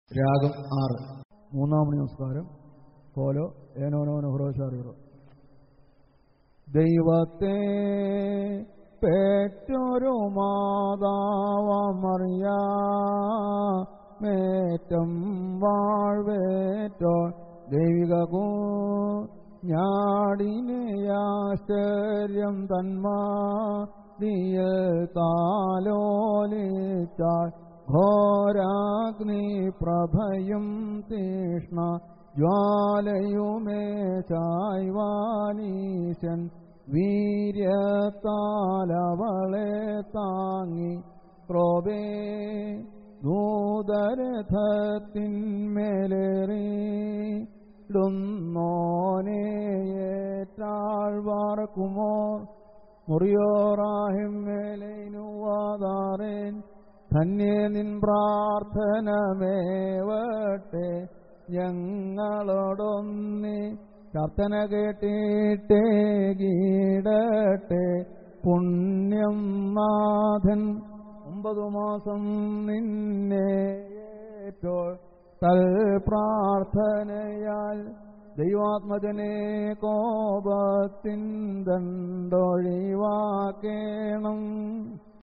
രാഗം ആറ് മൂന്നാം മണി നമസ്കാരം കോലോ ഏനോനോന ഹുറോശാറിയറോ ദൈവത്തെ പെറ്റൊരു മാതാവമറിയാമേറ്റം വാഴ്വേറ്റോ ദൈവിക ഞാടിനെ ആശ്ചര്യം തന്മാ ദിയൽ താലോലിച്ചാൽ ഘോരാഗ്നി പ്രഭയും തീഷ്ണ ജ്വാലയുമേ ചായ്വാനീശൻ വീര്യത്താലവളെ താങ്ങി ക്രോബേ ദൂതരഥത്തിന്മേലേറി ടുന്നോനേയേറ്റാഴ്വാർക്കുമോ മുറിയോറാഹിം മേലൈനുവാതാറേൻ ധന്യേ നിൻ പ്രാർത്ഥനമേവട്ടെ ഞങ്ങളോടൊന്നി കർത്തന കേട്ടിട്ടേ കീടട്ടെ പുണ്യം നാഥൻ ഒമ്പതു മാസം നിന്നെ ഏറ്റോ തൽ പ്രാർത്ഥനയാൽ ദൈവാത്മജനെ കോപത്തിൻ ദണ്ടൊഴിവാക്കേണം